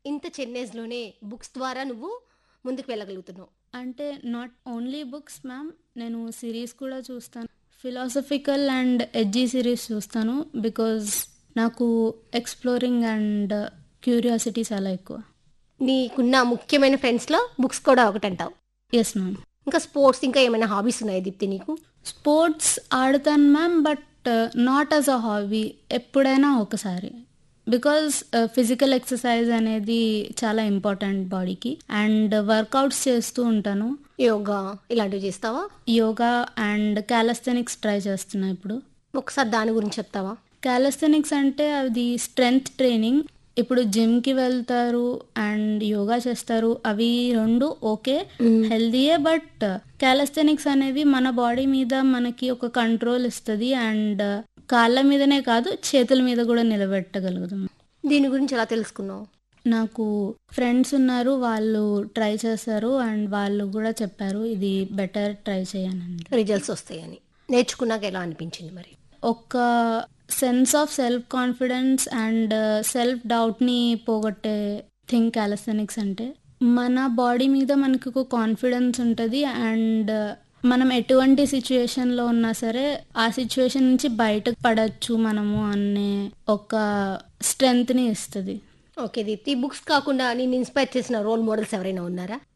ఇంత చిన్న ఏజ్‌లోనే బుక్స్ ద్వారా నువ్వు ముందుకు వెళ్ళగలుగుతున్నావు. అంటే నాట్ ఓన్లీ బుక్స్ మ్యామ్. నేను సీరీస్ కూడా చూస్తాను. ఫిలాసఫికల్ అండ్ ఎడ్జీ సీరీస్ చూస్తాను. బికాజ్ నాకు ఎక్స్‌ప్లోరింగ్ అండ్ క్యూరియాసిటీ చాలా ఎక్కువ. నీకున్న ముఖ్యమైన ఫ్రెండ్స్‌లో బుక్స్ కూడా ఒకటంటావు. Yes ma'am. ఇంకా స్పోర్ట్స్ ఇంకా ఏమైనా హాబీస్ ఉన్నాయా దీప్తి నీకు? స్పోర్ట్స్ ఆడతాను ma'am. But not as a hobby. ఎప్పుడైనా ఒకసారి. బికాజ్ ఫిజికల్ ఎక్సర్సైజ్ అనేది చాలా ఇంపార్టెంట్ బాడీకి. అండ్ వర్కౌట్స్ చేస్తూ ఉంటాను. యోగా ఇలాంటివి చేస్తావా? యోగా అండ్ కాలస్థెనిక్స్ ట్రై చేస్తున్నా ఇప్పుడు. ఒకసారి దాని గురించి చెప్తావా? కాలస్థెనిక్స్ అంటే అది స్ట్రెంగ్త్ ట్రైనింగ్. ఇప్పుడు జిమ్‌కి వెళ్తారు అండ్ యోగా చేస్తారు. అవి 2 ఓకే. హ్మ్. హెల్తీయే. బట్ కాలస్థెనిక్స్ అనేవి మన బాడీ మీద మనకి ఒక కంట్రోల్ ఇస్తది. అండ్ కాళ్ళ మీదనే కాదు చేతుల మీద కూడా నిలబెట్టగలుగుతాం. దీని గురించి ఎలా తెలుసుకున్నావు? నాకు ఫ్రెండ్స్ ఉన్నారు. వాళ్ళు ట్రై చేశారు అండ్ వాళ్ళు కూడా చెప్పారు ఇది బెటర్ ట్రై చేయనండి. రిజల్ట్స్ వస్తాయని. నేర్చుకున్నాక ఎలా అనిపించింది మరి? ఒక sense of self confidence and self డౌట్‌ని పోగొట్టే థింగ్ కాలస్థెనిక్స్ అంటే. మన బాడీ మీద మనకి ఒక కాన్ఫిడెన్స్ ఉంటది. అండ్ మనం ఎటువంటి సిట్యుయేషన్‌లో ఉన్నా సరే ఆ సిట్యుయేషన్ నుంచి బయటకు పడొచ్చు మనము అనే ఒక స్ట్రెంగ్త్‌ని ఇస్తది. ఓకే దీప్తి. బుక్స్ కాకుండా నిన్ను ఇన్‌స్పైర్ చేసిన రోల్ మోడల్స్ ఎవరైనా ఉన్నారా?